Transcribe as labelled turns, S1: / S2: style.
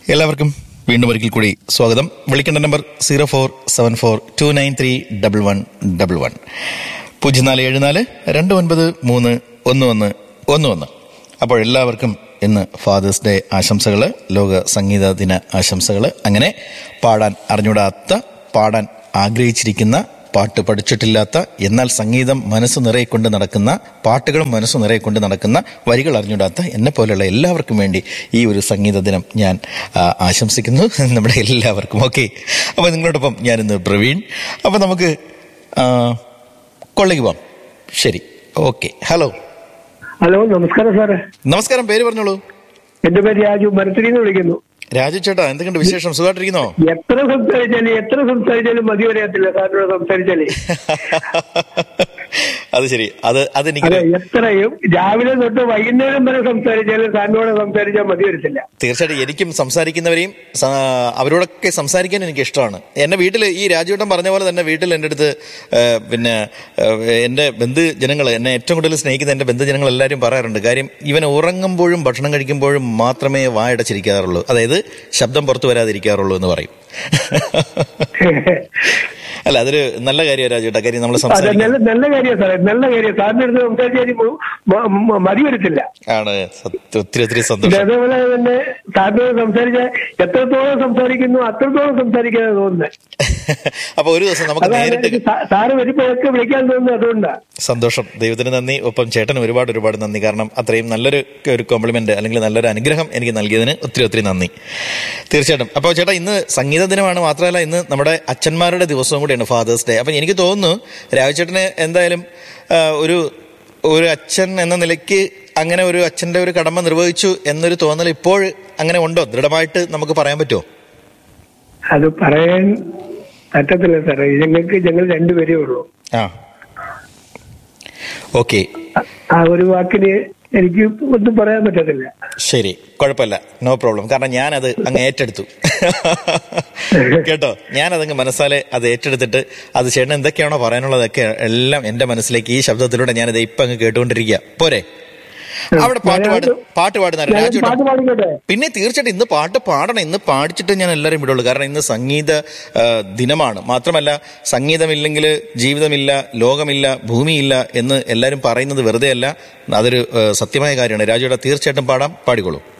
S1: എല്ലാവർക്കും വീണ്ടും ഒരിക്കൽ കൂടി സ്വാഗതം വിളിക്കേണ്ട നമ്പർ zero four seven four two nine three double one double one പൂജ്യം നാല് ഏഴ് നാല് രണ്ട് ഒൻപത് മൂന്ന് ഒന്ന് ഒന്ന് ഒന്ന് ഒന്ന് അപ്പോൾ എല്ലാവർക്കും ഇന്ന് ഫാദേഴ്സ് ഡേ ആശംസകൾ ലോക സംഗീത ദിന ആശംസകൾ അങ്ങനെ പാടാൻ അറിഞ്ഞൂടാത്ത പാടാൻ ആഗ്രഹിച്ചിരിക്കുന്ന പാട്ട് പഠിച്ചിട്ടില്ലാത്ത എന്നാൽ സംഗീതം മനസ്സ് നിറയെ കൊണ്ട് നടക്കുന്ന പാട്ടുകളും മനസ്സ് നിറയെ കൊണ്ട് നടക്കുന്ന വരികൾ അറിഞ്ഞൂടാത്ത എന്നെ പോലെയുള്ള എല്ലാവർക്കും വേണ്ടി ഈ ഒരു സംഗീത ദിനം ഞാൻ ആ, ആശംസിക്കുന്നു നമ്മുടെ എല്ലാവർക്കും ഓക്കെ അപ്പോൾ നിങ്ങളോടൊപ്പം ഞാനിന്ന് പ്രവീൺ അപ്പോൾ നമുക്ക് ആ, കൊള്ളയ്ക്ക് പോവാം ശരി ഓക്കെ ഹലോ
S2: ഹലോ നമസ്കാരം സാറേ
S1: നമസ്കാരം പേര് പറഞ്ഞോളൂ
S2: എന്റെ പേര് രാജു മരത്തിരിന്ന് വിളിക്കുന്നു
S1: രാജു ചേട്ടാ എന്തൊക്കെയുണ്ട് വിശേഷം സുഖമായിട്ടിരിക്കുന്നോ
S2: എത്ര സംസാരിച്ചാലും എത്ര സംസാരിച്ചാലും മതി വരത്തില്ല സാറിനോട് സംസാരിച്ചാലേ
S1: അത് ശരി അത് അതെനിക്ക്
S2: അതെ എത്രയും രാവിലെ തൊട്ട് വൈകുന്നേരം വരെ സംസാരിച്ചാലും സാറിനോട് സംസാരിച്ചാൽ മതി വരത്തില്ല
S1: തീർച്ചയായിട്ടും എനിക്കും സംസാരിക്കുന്നവരെയും സ- അവരോടൊക്കെ സംസാരിക്കാൻ എനിക്ക് ഇഷ്ടമാണ് എന്റെ വീട്ടിൽ ഈ രാജുവേട്ടൻ പറഞ്ഞ പോലെ തന്നെ വീട്ടിൽ എൻ്റെ അടുത്ത് ആ, പിന്നെ ആ, എൻ്റെ ബന്ധുജനങ്ങൾ എന്നെ ഏറ്റവും കൂടുതൽ സ്നേഹിക്കുന്ന എൻ്റെ ബന്ധുജനങ്ങൾ എല്ലാവരും പറയാറുണ്ട് കാര്യം ഇവൻ ഉറങ്ങുമ്പോഴും ഭക്ഷണം കഴിക്കുമ്പോഴും മാത്രമേ വായടച്ചിരിക്കാറുള്ളൂ അതായത് ശബ്ദം പുറത്തു വരാതിരിക്കാറുള്ളൂ എന്ന് പറയും അല്ല അതൊരു നല്ല കാര്യമാണ് രാജുവേട്ടാ കാര്യം നമ്മൾ
S2: അതെ
S1: സംസാരിക്കും
S2: നല്ല നല്ല കാര്യം സാറേ നല്ല കാര്യം സാറിന്റെ അടുത്ത് സംസാരിച്ചാൽ മ- മ- മതി വരത്തില്ല
S1: ആണ് സത്യം ഒത്തിരി ഒത്തിരി സന്തോഷം
S2: അതേപോലെ തന്നെ സാറിനോട് സംസാരിച്ചാൽ എത്രത്തോളം സംസാരിക്കുന്നു അത്രത്തോളം സംസാരിക്കാതെ തോന്നുന്നത്
S1: അപ്പൊ ഒരു ദിവസം നമുക്ക്
S2: അതാണ്
S1: നേരിട്ട്
S2: എനിക്ക് സാ- സാറ് വരുമ്പോഴൊക്കെ വിളിക്കാൻ തോന്നുന്നത് അതുകൊണ്ടാണ്
S1: സന്തോഷം ദൈവത്തിന് നന്ദി ഒപ്പം ചേട്ടന് ഒരുപാട് ഒരുപാട് നന്ദി കാരണം അത്രയും നല്ലൊരു ഒരു കോംപ്ലിമെന്റ് അല്ലെങ്കിൽ നല്ലൊരു അനുഗ്രഹം എനിക്ക് നൽകിയതിന് ഒത്തിരി ഒത്തിരി നന്ദി തീർച്ചയായിട്ടും അപ്പോൾ ചേട്ടാ ഇന്ന് സംഗീത ദിനമാണ് മാത്രമല്ല ഇന്ന് നമ്മുടെ അച്ഛന്മാരുടെ ദിവസവും കൂടിയാണ് ഫാദേഴ്സ് ഡേ അപ്പം എനിക്ക് തോന്നുന്നു രാജചേട്ടന് എന്തായാലും ആ, ഒരു ഒരു അച്ഛൻ എന്ന നിലയ്ക്ക് അങ്ങനെ ഒരു അച്ഛന്റെ ഒരു കടമ നിർവഹിച്ചു എന്നൊരു തോന്നൽ ഇപ്പോൾ അങ്ങനെ ഉണ്ടോ ദൃഢമായിട്ട് നമുക്ക് പറയാൻ പറ്റുമോ
S2: അത് പറയാൻ പറ്റത്തില്ല സാറേ ഞങ്ങൾക്ക് ഞങ്ങൾ രണ്ടുപേരേ ഉള്ളൂ
S1: ആ ഓക്കെ
S2: ആ ഒരു വാക്കിന് എനിക്ക് ഒന്നും പറയാൻ പറ്റത്തില്ല
S1: ശരി കുഴപ്പമില്ല നോ പ്രോബ്ലം കാരണം ഞാനത് അങ്ങ് ഏറ്റെടുത്തു കേട്ടോ ഞാനതങ്ങ് മനസ്സാലെ അത് ഏറ്റെടുത്തിട്ട് അത് ചേട്ടൻ എന്തൊക്കെയാണോ പറയാനുള്ളതൊക്കെ എല്ലാം എന്റെ മനസ്സിലേക്ക് ഈ ശബ്ദത്തിലൂടെ ഞാനത് ഇപ്പൊ അങ്ങ് കേട്ടുകൊണ്ടിരിക്കുക പോരെ അവിടെ പാട്ട് പാട് പാട്ട് പാടുന്ന
S2: ഞാൻ
S1: രാജു
S2: പാട്ട് പാടിക്കട്ടെ
S1: പിന്നെ തീർച്ചയായിട്ടും ഇന്ന് പാട്ട് പാടണം ഇന്ന് പാടിച്ചിട്ട് ഞാൻ എല്ലാവരും വിടുള്ളൂ കാരണം ഇന്ന് സംഗീത ആ, ദിനമാണ് മാത്രമല്ല സംഗീതമില്ലെങ്കിൽ ജീവിതമില്ല ലോകമില്ല ഭൂമിയില്ല എന്ന് എല്ലാവരും പറയുന്നത് വെറുതെ അല്ല അതൊരു ആ, സത്യമായ കാര്യമാണ് രാജുയുടെ തീർച്ചയായിട്ടും പാടാം പാടിക്കോളൂ